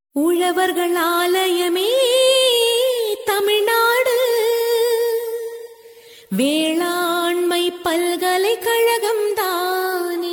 உழவர்கள் ஆலயமே தமிழ்நாடு வேளாண்மை பல்கலைக்கழகம் தானே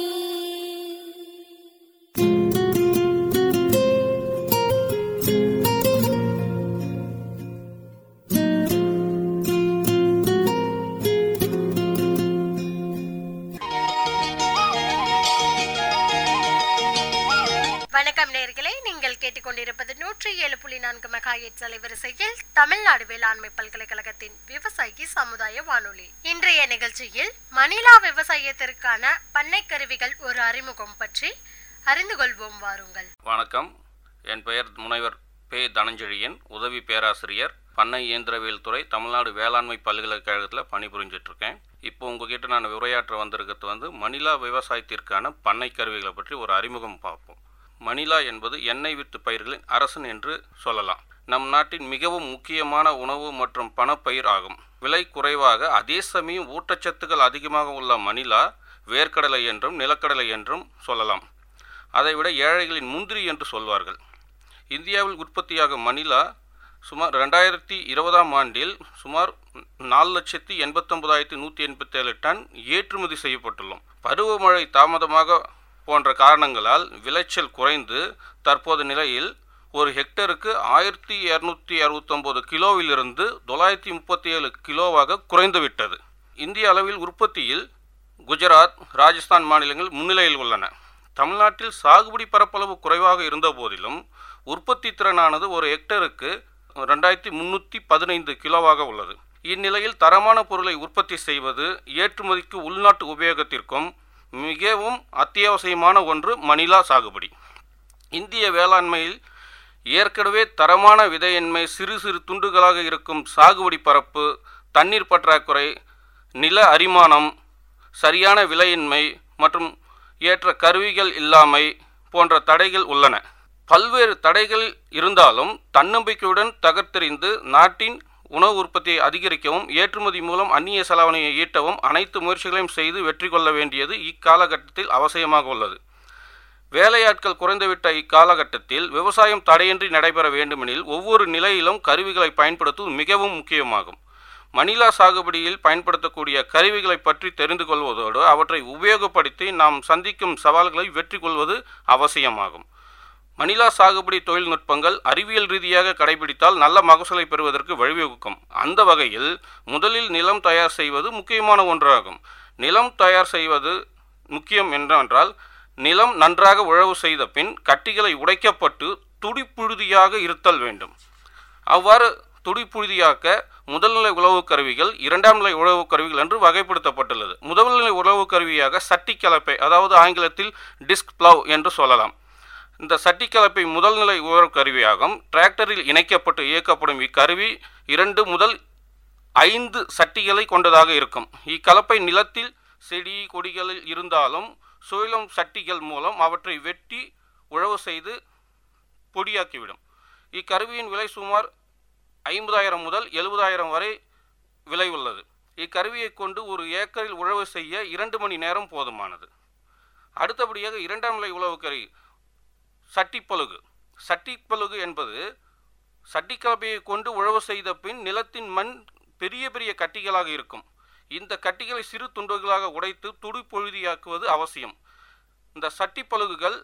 வணக்கம் நேர்களே நீங்கள் கேட்டுக்கொண்டிருப்பது நூற்றி ஏழு புள்ளி நான்கு மெகா அலைவரிசையில் தமிழ்நாடு வேளாண்மை பல்கலைக்கழகத்தின் விவசாயி சமுதாய வானொலி இன்றைய நிகழ்ச்சியில் மணிலா விவசாயத்திற்கான பண்ணை கருவிகள் ஒரு அறிமுகம் பற்றி அறிந்து கொள்வோம் வாருங்கள் வணக்கம் என் பெயர் முனைவர் பே தனஞ்செழியன் உதவி பேராசிரியர் பண்ணை இயந்திரவியல் துறை தமிழ்நாடு வேளாண்மை பல்கலைக்கழகத்தில் பணிபுரிஞ்சிட்டு இருக்கேன் இப்போ உங்ககிட்ட நான் உரையாற்ற வந்திருக்கிறது வந்து மணிலா விவசாயத்திற்கான பண்ணை கருவிகளை பற்றி ஒரு அறிமுகம் பார்ப்போம் மணிலா என்பது எண்ணெய் வித்து பயிர்களின் அரசன் என்று சொல்லலாம் நம் நாட்டின் மிகவும் முக்கியமான உணவு மற்றும் பணப்பயிர் ஆகும் விலை குறைவாக அதே சமயம் ஊட்டச்சத்துக்கள் அதிகமாக உள்ள மணிலா வேர்க்கடலை என்றும் நிலக்கடலை என்றும் சொல்லலாம் அதைவிட ஏழைகளின் முந்திரி என்று சொல்வார்கள் இந்தியாவில் உற்பத்தியாகும் மணிலா சுமார் ரெண்டாயிரத்தி இருபதாம் ஆண்டில் சுமார் நாலு லட்சத்தி எண்பத்தொன்பதாயிரத்தி நூற்றி எண்பத்தேழு டன் ஏற்றுமதி செய்யப்பட்டுள்ளோம் பருவமழை தாமதமாக போன்ற காரணங்களால் விளைச்சல் குறைந்து தற்போது நிலையில் ஒரு ஹெக்டருக்கு ஆயிரத்தி இரநூத்தி அறுபத்தொம்போது கிலோவிலிருந்து தொள்ளாயிரத்தி முப்பத்தி ஏழு கிலோவாக குறைந்துவிட்டது இந்திய அளவில் உற்பத்தியில் குஜராத் ராஜஸ்தான் மாநிலங்கள் முன்னிலையில் உள்ளன தமிழ்நாட்டில் சாகுபடி பரப்பளவு குறைவாக இருந்த போதிலும் உற்பத்தி திறனானது ஒரு ஹெக்டருக்கு ரெண்டாயிரத்தி முந்நூற்றி பதினைந்து கிலோவாக உள்ளது இந்நிலையில் தரமான பொருளை உற்பத்தி செய்வது ஏற்றுமதிக்கு உள்நாட்டு உபயோகத்திற்கும் மிகவும் அத்தியாவசியமான ஒன்று மணிலா சாகுபடி இந்திய வேளாண்மையில் ஏற்கனவே தரமான விதையின்மை சிறு சிறு துண்டுகளாக இருக்கும் சாகுபடி பரப்பு தண்ணீர் பற்றாக்குறை நில அரிமானம் சரியான விலையின்மை மற்றும் ஏற்ற கருவிகள் இல்லாமை போன்ற தடைகள் உள்ளன பல்வேறு தடைகள் இருந்தாலும் தன்னம்பிக்கையுடன் தகர்த்தெறிந்து நாட்டின் உணவு உற்பத்தியை அதிகரிக்கவும் ஏற்றுமதி மூலம் அந்நிய செலாவணியை ஈட்டவும் அனைத்து முயற்சிகளையும் செய்து வெற்றி கொள்ள வேண்டியது இக்காலகட்டத்தில் அவசியமாக உள்ளது வேலையாட்கள் குறைந்துவிட்ட இக்காலகட்டத்தில் விவசாயம் தடையின்றி நடைபெற வேண்டுமெனில் ஒவ்வொரு நிலையிலும் கருவிகளை பயன்படுத்துவது மிகவும் முக்கியமாகும் மணிலா சாகுபடியில் பயன்படுத்தக்கூடிய கருவிகளை பற்றி தெரிந்து கொள்வதோடு அவற்றை உபயோகப்படுத்தி நாம் சந்திக்கும் சவால்களை வெற்றி கொள்வது அவசியமாகும் மணிலா சாகுபடி தொழில்நுட்பங்கள் அறிவியல் ரீதியாக கடைபிடித்தால் நல்ல மகசூலை பெறுவதற்கு வழிவகுக்கும் அந்த வகையில் முதலில் நிலம் தயார் செய்வது முக்கியமான ஒன்றாகும் நிலம் தயார் செய்வது முக்கியம் என்னவென்றால் நிலம் நன்றாக உழவு செய்த பின் கட்டிகளை உடைக்கப்பட்டு துடிப்புழுதியாக இருத்தல் வேண்டும் அவ்வாறு துடிப்புழுதியாக்க முதல்நிலை உழவு கருவிகள் இரண்டாம் நிலை உழவு கருவிகள் என்று வகைப்படுத்தப்பட்டுள்ளது முதல்நிலை உழவு கருவியாக சட்டி கலப்பை அதாவது ஆங்கிலத்தில் டிஸ்க் பிளவ் என்று சொல்லலாம் இந்த சட்டி கலப்பை முதல்நிலை உழவு கருவியாகும் டிராக்டரில் இணைக்கப்பட்டு இயக்கப்படும் இக்கருவி இரண்டு முதல் ஐந்து சட்டிகளை கொண்டதாக இருக்கும் இக்கலப்பை நிலத்தில் செடி கொடிகளில் இருந்தாலும் சுழலும் சட்டிகள் மூலம் அவற்றை வெட்டி உழவு செய்து பொடியாக்கிவிடும் இக்கருவியின் விலை சுமார் ஐம்பதாயிரம் முதல் எழுபதாயிரம் வரை விலை உள்ளது இக்கருவியை கொண்டு ஒரு ஏக்கரில் உழவு செய்ய இரண்டு மணி நேரம் போதுமானது அடுத்தபடியாக இரண்டாம் நிலை உழவு கருவி சட்டிப்பழுகு சட்டிப்பழுகு என்பது சட்டிக்கலப்பையை கொண்டு உழவு செய்த பின் நிலத்தின் மண் பெரிய பெரிய கட்டிகளாக இருக்கும் இந்த கட்டிகளை சிறு துண்டுகளாக உடைத்து துடி பொழுதியாக்குவது அவசியம் இந்த சட்டிப்பழுகுகள்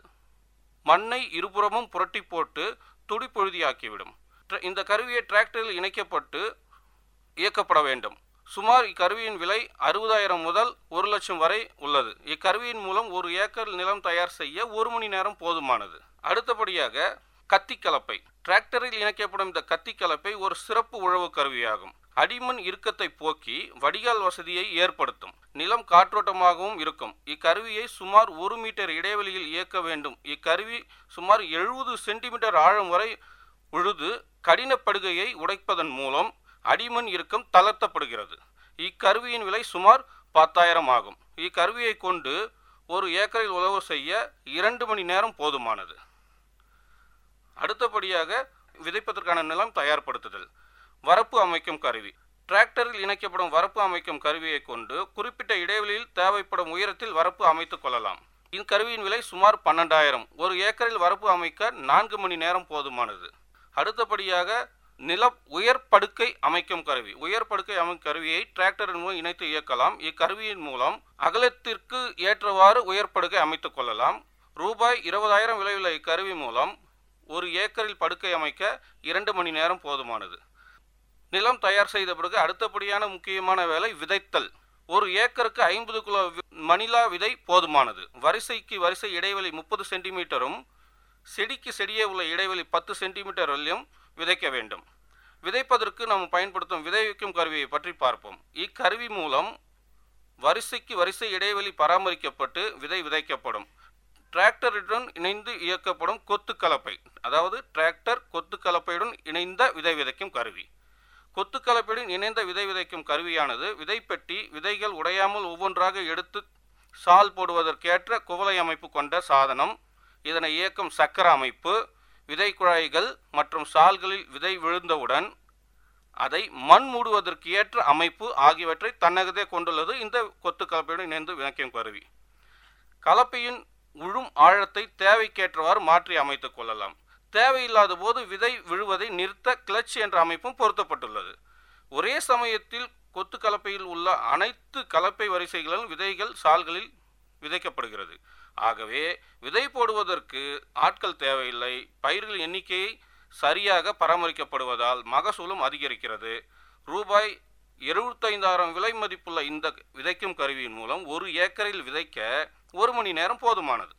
மண்ணை இருபுறமும் புரட்டி போட்டு துடி பொழுதியாக்கிவிடும் ட்ர- இந்த கருவியை டிராக்டரில் இணைக்கப்பட்டு இயக்கப்பட வேண்டும் சுமார் இக்கருவியின் விலை அறுபதாயிரம் முதல் ஒரு லட்சம் வரை உள்ளது இக்கருவியின் மூலம் ஒரு ஏக்கர் நிலம் தயார் செய்ய ஒரு மணி நேரம் போதுமானது அடுத்தபடியாக கத்தி கலப்பை டிராக்டரில் இணைக்கப்படும் இந்த கத்தி கலப்பை ஒரு சிறப்பு உழவு கருவியாகும் அடிமண் இறுக்கத்தை போக்கி வடிகால் வசதியை ஏற்படுத்தும் நிலம் காற்றோட்டமாகவும் இருக்கும் இக்கருவியை சுமார் ஒரு மீட்டர் இடைவெளியில் இயக்க வேண்டும் இக்கருவி சுமார் எழுபது சென்டிமீட்டர் ஆழம் வரை உழுது கடினப்படுகையை உடைப்பதன் மூலம் அடிமண் இறுக்கம் தளர்த்தப்படுகிறது இக்கருவியின் விலை சுமார் பத்தாயிரம் ஆகும் இக்கருவியை கொண்டு ஒரு ஏக்கரில் உழவு செய்ய இரண்டு மணி நேரம் போதுமானது அடுத்தபடியாக விதைப்பதற்கான நிலம் தயார்படுத்துதல் வரப்பு அமைக்கும் கருவி டிராக்டரில் இணைக்கப்படும் வரப்பு அமைக்கும் கருவியை கொண்டு குறிப்பிட்ட இடைவெளியில் தேவைப்படும் உயரத்தில் வரப்பு அமைத்துக் கொள்ளலாம் இக்கருவியின் விலை சுமார் பன்னெண்டாயிரம் ஒரு ஏக்கரில் வரப்பு அமைக்க நான்கு மணி நேரம் போதுமானது அடுத்தபடியாக நில உயர் படுக்கை அமைக்கும் கருவி உயர் படுக்கை அமைக்கும் கருவியை டிராக்டரின் மூலம் இணைத்து இயக்கலாம் இக்கருவியின் மூலம் அகலத்திற்கு ஏற்றவாறு உயர் படுக்கை அமைத்துக் கொள்ளலாம் ரூபாய் இருபதாயிரம் விலையுள்ள இக்கருவி மூலம் ஒரு ஏக்கரில் படுக்கை அமைக்க இரண்டு மணி நேரம் போதுமானது நிலம் தயார் செய்த பிறகு அடுத்தபடியான முக்கியமான வேலை விதைத்தல் ஒரு ஏக்கருக்கு ஐம்பது கிலோ வி- மணிலா விதை போதுமானது வரிசைக்கு வரிசை இடைவெளி முப்பது சென்டிமீட்டரும் செடிக்கு செடியே உள்ள இடைவெளி பத்து சென்டிமீட்டர் வரையிலும் விதைக்க வேண்டும் விதைப்பதற்கு நாம் பயன்படுத்தும் விதை வைக்கும் கருவியை பற்றி பார்ப்போம் இக்கருவி மூலம் வரிசைக்கு வரிசை இடைவெளி பராமரிக்கப்பட்டு விதை விதைக்கப்படும் டிராக்டருடன் இணைந்து இயக்கப்படும் கொத்து கலப்பை அதாவது டிராக்டர் கொத்து கலப்பையுடன் இணைந்த விதை விதைக்கும் கருவி கொத்து கலப்பையுடன் இணைந்த விதை விதைக்கும் கருவியானது விதைப்பெட்டி விதைகள் உடையாமல் ஒவ்வொன்றாக எடுத்து சால் போடுவதற்கேற்ற குவளை அமைப்பு கொண்ட சாதனம் இதனை இயக்கும் சக்கர அமைப்பு விதை குழாய்கள் மற்றும் சால்களில் விதை விழுந்தவுடன் அதை மண் மூடுவதற்கு ஏற்ற அமைப்பு ஆகியவற்றை தன்னகத்தே கொண்டுள்ளது இந்த கொத்து கலப்பையுடன் இணைந்து விதைக்கும் கருவி கலப்பையின் உழும் ஆழத்தை தேவைக்கேற்றவாறு மாற்றி அமைத்துக் கொள்ளலாம் தேவையில்லாத போது விதை விழுவதை நிறுத்த கிளட்ச் என்ற அமைப்பும் பொருத்தப்பட்டுள்ளது ஒரே சமயத்தில் கொத்து கலப்பையில் உள்ள அனைத்து கலப்பை வரிசைகளிலும் விதைகள் சால்களில் விதைக்கப்படுகிறது ஆகவே விதை போடுவதற்கு ஆட்கள் தேவையில்லை பயிர்கள் எண்ணிக்கையை சரியாக பராமரிக்கப்படுவதால் மகசூலும் அதிகரிக்கிறது ரூபாய் எழுபத்தைந்தாயிரம் விலை மதிப்புள்ள இந்த விதைக்கும் கருவியின் மூலம் ஒரு ஏக்கரில் விதைக்க ஒரு மணி நேரம் போதுமானது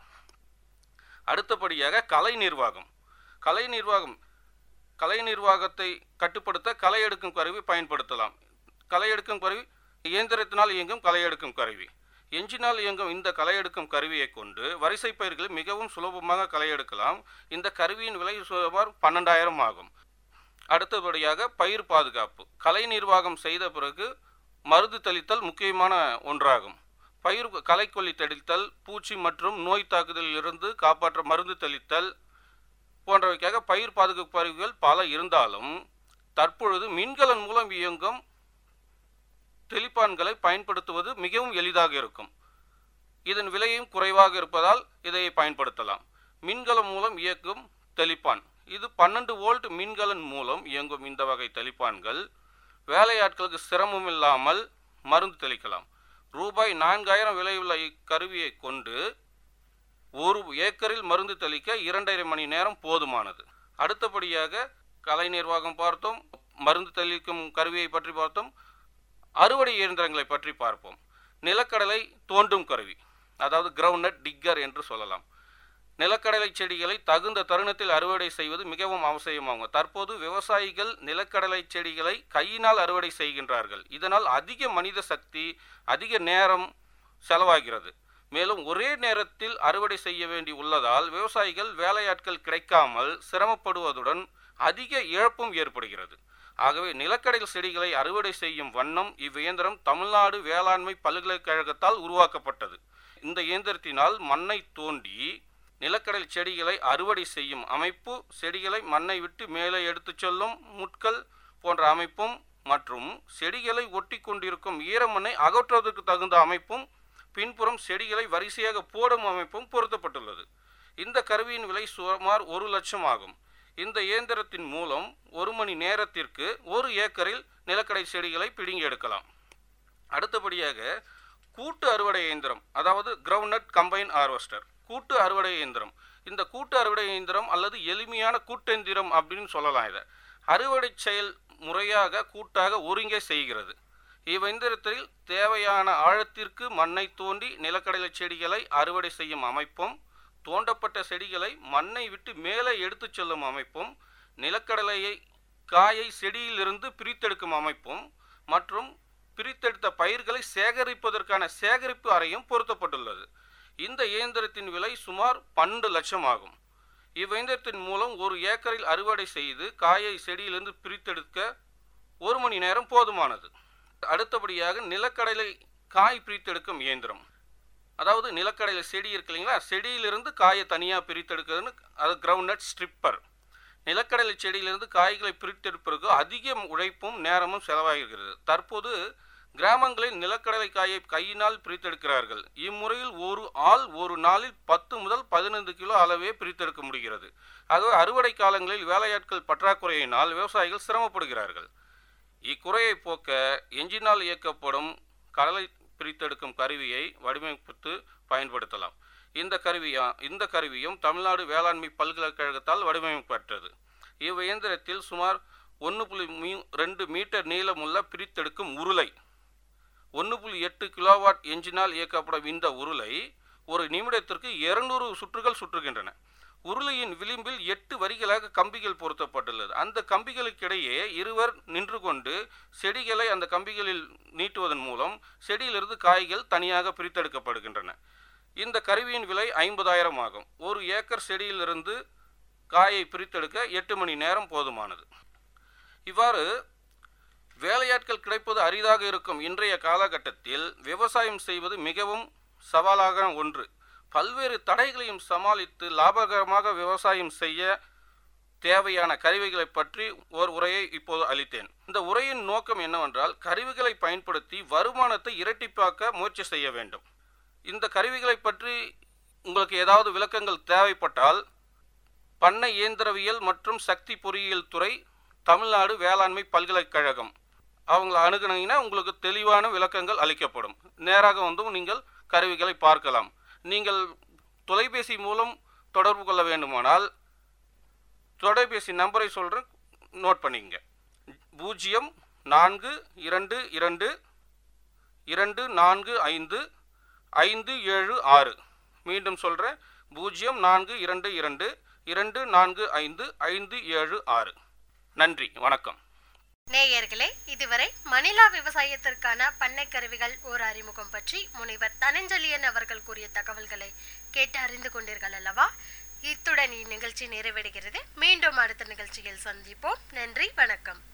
அடுத்தபடியாக கலை நிர்வாகம் கலை நிர்வாகம் கலை நிர்வாகத்தை கட்டுப்படுத்த களை எடுக்கும் கருவி பயன்படுத்தலாம் களை எடுக்கும் கருவி இயந்திரத்தினால் இயங்கும் களை எடுக்கும் கருவி எஞ்சினால் இயங்கும் இந்த களை எடுக்கும் கருவியை கொண்டு வரிசை பயிர்களை மிகவும் சுலபமாக களை எடுக்கலாம் இந்த கருவியின் விலை சுமார் பன்னெண்டாயிரம் ஆகும் அடுத்தபடியாக பயிர் பாதுகாப்பு கலை நிர்வாகம் செய்த பிறகு மருந்து தெளித்தல் முக்கியமான ஒன்றாகும் பயிர் களைக்கொல்லி தெளித்தல் பூச்சி மற்றும் நோய் தாக்குதலில் இருந்து காப்பாற்ற மருந்து தெளித்தல் போன்றவைக்காக பயிர் பாதுகாப்பு கருவிகள் பல இருந்தாலும் தற்பொழுது மின்கலன் மூலம் இயங்கும் தெளிப்பான்களை பயன்படுத்துவது மிகவும் எளிதாக இருக்கும் இதன் விலையும் குறைவாக இருப்பதால் இதை பயன்படுத்தலாம் மின்கலம் மூலம் இயக்கும் தெளிப்பான் இது பன்னெண்டு வோல்ட் மின்கலன் மூலம் இயங்கும் இந்த வகை தெளிப்பான்கள் வேலையாட்களுக்கு சிரமம் இல்லாமல் மருந்து தெளிக்கலாம் ரூபாய் நான்காயிரம் விலையுள்ள இக்கருவியை கொண்டு ஒரு ஏக்கரில் மருந்து தெளிக்க இரண்டரை மணி நேரம் போதுமானது அடுத்தபடியாக கலை நிர்வாகம் பார்த்தோம் மருந்து தெளிக்கும் கருவியை பற்றி பார்த்தோம் அறுவடை இயந்திரங்களை பற்றி பார்ப்போம் நிலக்கடலை தோண்டும் கருவி அதாவது கிரவுண்ட்நட் டிக்கர் என்று சொல்லலாம் நிலக்கடலை செடிகளை தகுந்த தருணத்தில் அறுவடை செய்வது மிகவும் அவசியமாகும் தற்போது விவசாயிகள் நிலக்கடலை செடிகளை கையினால் அறுவடை செய்கின்றார்கள் இதனால் அதிக மனித சக்தி அதிக நேரம் செலவாகிறது மேலும் ஒரே நேரத்தில் அறுவடை செய்ய வேண்டி உள்ளதால் விவசாயிகள் வேலையாட்கள் கிடைக்காமல் சிரமப்படுவதுடன் அதிக இழப்பும் ஏற்படுகிறது ஆகவே நிலக்கடலை செடிகளை அறுவடை செய்யும் வண்ணம் இவ்வியந்திரம் தமிழ்நாடு வேளாண்மை பல்கலைக்கழகத்தால் உருவாக்கப்பட்டது இந்த இயந்திரத்தினால் மண்ணை தோண்டி நிலக்கடலை செடிகளை அறுவடை செய்யும் அமைப்பு செடிகளை மண்ணை விட்டு மேலே எடுத்துச் செல்லும் முட்கள் போன்ற அமைப்பும் மற்றும் செடிகளை ஒட்டி கொண்டிருக்கும் ஈரமண்ணை அகற்றுவதற்கு தகுந்த அமைப்பும் பின்புறம் செடிகளை வரிசையாக போடும் அமைப்பும் பொருத்தப்பட்டுள்ளது இந்த கருவியின் விலை சுமார் ஒரு லட்சம் ஆகும் இந்த இயந்திரத்தின் மூலம் ஒரு மணி நேரத்திற்கு ஒரு ஏக்கரில் நிலக்கடை செடிகளை பிடுங்கி எடுக்கலாம் அடுத்தபடியாக கூட்டு அறுவடை இயந்திரம் அதாவது கிரவுண்ட்நட் கம்பைன் ஹார்வெஸ்டர் கூட்டு அறுவடை இயந்திரம் இந்த கூட்டு அறுவடை இயந்திரம் அல்லது எளிமையான கூட்டெந்திரம் அப்படின்னு சொல்லலாம் இதை அறுவடை செயல் முறையாக கூட்டாக ஒருங்கே செய்கிறது இவ்வியந்திரத்தில் தேவையான ஆழத்திற்கு மண்ணை தோண்டி நிலக்கடலை செடிகளை அறுவடை செய்யும் அமைப்பும் தோண்டப்பட்ட செடிகளை மண்ணை விட்டு மேலே எடுத்துச் செல்லும் அமைப்பும் நிலக்கடலையை காயை செடியிலிருந்து பிரித்தெடுக்கும் அமைப்பும் மற்றும் பிரித்தெடுத்த பயிர்களை சேகரிப்பதற்கான சேகரிப்பு அறையும் பொருத்தப்பட்டுள்ளது இந்த இயந்திரத்தின் விலை சுமார் பன்னெண்டு லட்சம் ஆகும் இவ்வியந்திரத்தின் மூலம் ஒரு ஏக்கரில் அறுவடை செய்து காயை செடியிலிருந்து பிரித்தெடுக்க ஒரு மணி நேரம் போதுமானது அடுத்தபடியாக நிலக்கடலை காய் பிரித்தெடுக்கும் இயந்திரம் அதாவது நிலக்கடலை செடி இருக்கு இல்லைங்களா செடியிலிருந்து காயை தனியாக பிரித்தெடுக்கிறதுன்னு அது கிரவுண்ட்நட் ஸ்ட்ரிப்பர் நிலக்கடலை செடியிலிருந்து காய்களை பிரித்தெடுப்பதற்கு அதிக உழைப்பும் நேரமும் செலவாகிறது தற்போது கிராமங்களில் நிலக்கடலை காயை கையினால் பிரித்தெடுக்கிறார்கள் இம்முறையில் ஒரு ஆள் ஒரு நாளில் பத்து முதல் பதினைந்து கிலோ அளவே பிரித்தெடுக்க முடிகிறது ஆகவே அறுவடை காலங்களில் வேலையாட்கள் பற்றாக்குறையினால் விவசாயிகள் சிரமப்படுகிறார்கள் இக்குறையை போக்க எஞ்சினால் இயக்கப்படும் கடலை பிரித்தெடுக்கும் கருவியை வடிவமைத்து பயன்படுத்தலாம் இந்த கருவியா இந்த கருவியும் தமிழ்நாடு வேளாண்மை பல்கலைக்கழகத்தால் வடிவமைக்கப்பட்டது இவ் இயந்திரத்தில் சுமார் ஒன்று புள்ளி மீ ரெண்டு மீட்டர் நீளமுள்ள பிரித்தெடுக்கும் உருளை ஒன்று புள்ளி எட்டு கிலோவாட் எஞ்சினால் இயக்கப்படும் இந்த உருளை ஒரு நிமிடத்திற்கு இருநூறு சுற்றுகள் சுற்றுகின்றன உருளையின் விளிம்பில் எட்டு வரிகளாக கம்பிகள் பொருத்தப்பட்டுள்ளது அந்த கம்பிகளுக்கிடையே இருவர் நின்று கொண்டு செடிகளை அந்த கம்பிகளில் நீட்டுவதன் மூலம் செடியிலிருந்து காய்கள் தனியாக பிரித்தெடுக்கப்படுகின்றன இந்த கருவியின் விலை ஐம்பதாயிரம் ஆகும் ஒரு ஏக்கர் செடியிலிருந்து காயை பிரித்தெடுக்க எட்டு மணி நேரம் போதுமானது இவ்வாறு வேலையாட்கள் கிடைப்பது அரிதாக இருக்கும் இன்றைய காலகட்டத்தில் விவசாயம் செய்வது மிகவும் சவாலாக ஒன்று பல்வேறு தடைகளையும் சமாளித்து லாபகரமாக விவசாயம் செய்ய தேவையான கருவிகளை பற்றி ஓர் உரையை இப்போது அளித்தேன் இந்த உரையின் நோக்கம் என்னவென்றால் கருவிகளை பயன்படுத்தி வருமானத்தை இரட்டிப்பாக்க முயற்சி செய்ய வேண்டும் இந்த கருவிகளை பற்றி உங்களுக்கு ஏதாவது விளக்கங்கள் தேவைப்பட்டால் பண்ணை இயந்திரவியல் மற்றும் சக்தி பொறியியல் துறை தமிழ்நாடு வேளாண்மை பல்கலைக்கழகம் அவங்கள அணுகுனீங்கன்னா உங்களுக்கு தெளிவான விளக்கங்கள் அளிக்கப்படும் நேராக வந்தும் நீங்கள் கருவிகளை பார்க்கலாம் நீங்கள் தொலைபேசி மூலம் தொடர்பு கொள்ள வேண்டுமானால் தொலைபேசி நம்பரை சொல்கிறேன் நோட் பண்ணிக்கங்க பூஜ்ஜியம் நான்கு இரண்டு இரண்டு இரண்டு நான்கு ஐந்து ஐந்து ஏழு ஆறு மீண்டும் சொல்கிறேன் பூஜ்ஜியம் நான்கு இரண்டு இரண்டு இரண்டு நான்கு ஐந்து ஐந்து ஏழு ஆறு நன்றி வணக்கம் நேயர்களே இதுவரை மணிலா விவசாயத்திற்கான பண்ணை கருவிகள் ஓர் அறிமுகம் பற்றி முனைவர் தனஞ்சலியன் அவர்கள் கூறிய தகவல்களை கேட்டு அறிந்து கொண்டீர்கள் அல்லவா இத்துடன் இந்நிகழ்ச்சி நிறைவடைகிறது மீண்டும் அடுத்த நிகழ்ச்சியில் சந்திப்போம் நன்றி வணக்கம்